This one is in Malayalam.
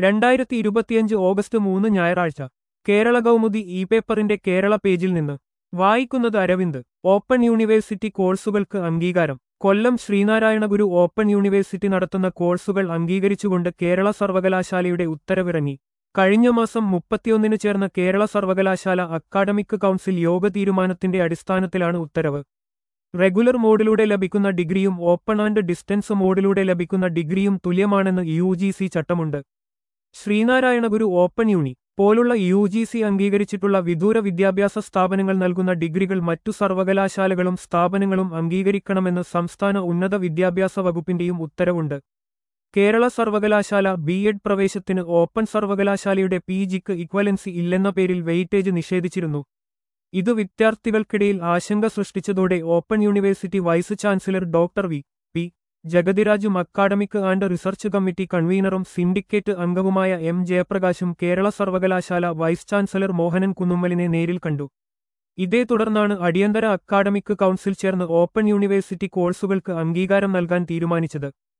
രണ്ടായിരത്തി ഇരുപത്തിയഞ്ച് ഓഗസ്റ്റ് മൂന്ന് ഞായറാഴ്ച കേരള കൗമുദി ഇ പേപ്പറിന്റെ കേരള പേജിൽ നിന്ന് വായിക്കുന്നത് അരവിന്ദ് ഓപ്പൺ യൂണിവേഴ്സിറ്റി കോഴ്സുകൾക്ക് അംഗീകാരം കൊല്ലം ശ്രീനാരായണ ഗുരു ഓപ്പൺ യൂണിവേഴ്സിറ്റി നടത്തുന്ന കോഴ്സുകൾ അംഗീകരിച്ചുകൊണ്ട് കേരള സർവകലാശാലയുടെ ഉത്തരവിറങ്ങി കഴിഞ്ഞ മാസം മുപ്പത്തിയൊന്നിന് ചേർന്ന കേരള സർവകലാശാല അക്കാഡമിക് കൗൺസിൽ യോഗ തീരുമാനത്തിന്റെ അടിസ്ഥാനത്തിലാണ് ഉത്തരവ് റെഗുലർ മോഡിലൂടെ ലഭിക്കുന്ന ഡിഗ്രിയും ഓപ്പൺ ആൻഡ് ഡിസ്റ്റൻസ് മോഡിലൂടെ ലഭിക്കുന്ന ഡിഗ്രിയും തുല്യമാണെന്ന് യു ജി സി ചട്ടമുണ്ട് ശ്രീനാരായണ ഗുരു ഓപ്പൺ യൂണി പോലുള്ള യു ജി സി അംഗീകരിച്ചിട്ടുള്ള വിദൂര വിദ്യാഭ്യാസ സ്ഥാപനങ്ങൾ നൽകുന്ന ഡിഗ്രികൾ മറ്റു സർവകലാശാലകളും സ്ഥാപനങ്ങളും അംഗീകരിക്കണമെന്ന് സംസ്ഥാന ഉന്നത വിദ്യാഭ്യാസ വകുപ്പിന്റെയും ഉത്തരവുണ്ട് കേരള സർവകലാശാല ബി എഡ് പ്രവേശത്തിന് ഓപ്പൺ സർവകലാശാലയുടെ പി ജിക്ക് ഇക്വലൻസി ഇല്ലെന്ന പേരിൽ വെയിറ്റേജ് നിഷേധിച്ചിരുന്നു ഇത് വിദ്യാർത്ഥികൾക്കിടയിൽ ആശങ്ക സൃഷ്ടിച്ചതോടെ open university vice chancellor doctor V P ജഗതിരാജും അക്കാഡമിക് ആൻഡ് റിസർച്ച് കമ്മിറ്റി കൺവീനറും സിൻഡിക്കേറ്റ് അംഗവുമായ എം ജയപ്രകാശും കേരള സർവകലാശാല വൈസ് ചാൻസലർ മോഹനൻ കുന്നുമ്മലിനെ നേരിൽ കണ്ടു ഇതേ തുടർന്നാണ് അടിയന്തര അക്കാഡമിക് കൗൺസിൽ ചേർന്ന് ഓപ്പൺ യൂണിവേഴ്സിറ്റി കോഴ്സുകൾക്ക് അംഗീകാരം നൽകാൻ തീരുമാനിച്ചത്